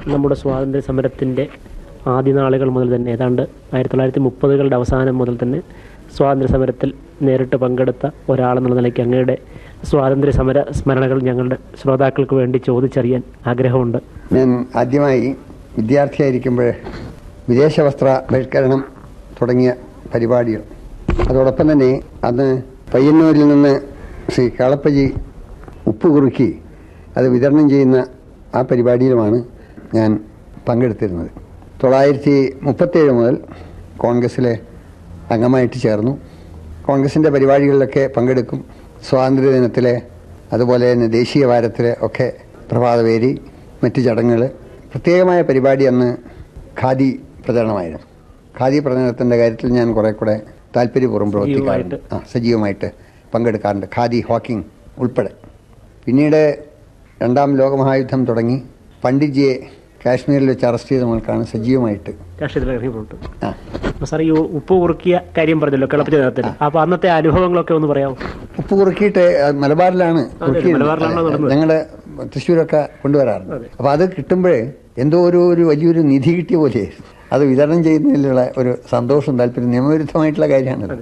നമ്മുടെ സ്വാതന്ത്ര്യ സമരത്തിൻ്റെ ആദ്യ നാളുകൾ മുതൽ തന്നെ ഏതാണ്ട് ആയിരത്തി തൊള്ളായിരത്തി മുപ്പതുകളുടെ അവസാനം മുതൽ തന്നെ സ്വാതന്ത്ര്യ സമരത്തിൽ നേരിട്ട് പങ്കെടുത്ത ഒരാളെന്നുള്ള നിലയ്ക്ക് അങ്ങയുടെ സ്വാതന്ത്ര്യ സമര സ്മരണകൾ ഞങ്ങളുടെ ശ്രോതാക്കൾക്ക് വേണ്ടി ചോദിച്ചറിയാൻ ആഗ്രഹമുണ്ട് ഞാൻ ആദ്യമായി വിദ്യാർത്ഥിയായിരിക്കുമ്പോൾ വിദേശ വസ്ത്ര ബഹിഷ്കരണം തുടങ്ങിയ പരിപാടികൾ അതോടൊപ്പം തന്നെ അന്ന് പയ്യന്നൂരിൽ നിന്ന് ശ്രീ കാളപ്പജി ഉപ്പ് കുറുക്കി അത് വിതരണം ചെയ്യുന്ന ആ പരിപാടിയിലുമാണ് ഞാൻ പങ്കെടുത്തിരുന്നത് തൊള്ളായിരത്തി മുപ്പത്തേഴ് മുതൽ കോൺഗ്രസ്സിലെ അംഗമായിട്ട് ചേർന്നു കോൺഗ്രസിൻ്റെ പരിപാടികളിലൊക്കെ പങ്കെടുക്കും സ്വാതന്ത്ര്യ ദിനത്തിലെ അതുപോലെ തന്നെ ദേശീയ വാരത്തിലെ ഒക്കെ പ്രഭാതപേരി മറ്റ് ചടങ്ങുകൾ പ്രത്യേകമായ പരിപാടി അന്ന് ഖാദി പ്രചരണമായിരുന്നു ഖാദി പ്രചരണത്തിൻ്റെ കാര്യത്തിൽ ഞാൻ കുറെ കൂടെ താല്പര്യപൂർവ്വം പ്രവർത്തിക്കാറുണ്ട് ആ സജീവമായിട്ട് പങ്കെടുക്കാറുണ്ട് ഖാദി ഹോക്കിംഗ് ഉൾപ്പെടെ പിന്നീട് രണ്ടാം ലോകമഹായുദ്ധം തുടങ്ങി പണ്ഡിറ്റ്ജിയെ കാശ്മീരിൽ വെച്ച് അറസ്റ്റ് ചെയ്ത നമ്മൾക്കാണ് സജീവമായിട്ട് രാഷ്ട്രീയത്തിൽ ഇറങ്ങിപ്പോട്ട് ആ അപ്പോൾ സാർ ഈ ഉപ്പ് കുറുക്കിയ കാര്യം പറഞ്ഞല്ലോ കിളപ്പിച്ച നേരത്തിൽ അപ്പോൾ അന്നത്തെ അനുഭവങ്ങളൊക്കെ ഒന്ന് പറയാമോ ഉപ്പ് കുറുക്കിയിട്ട് അത് മലബാറിലാണ് കുറുക്കിയിരുന്നത്. മലബാറിലാണോ നടന്നത്? ഞങ്ങളുടെ തൃശ്ശൂരൊക്കെ കൊണ്ടുവരാറുണ്ട് അപ്പൊ അത് കിട്ടുമ്പോഴേ എന്തോ ഒരു ഒരു വലിയൊരു നിധി കിട്ടിയ പോലെ അത് വിതരണം ചെയ്യുന്നതിലുള്ള ഒരു സന്തോഷം താല്പര്യം നിയമവിരുദ്ധമായിട്ടുള്ള കാര്യമാണത്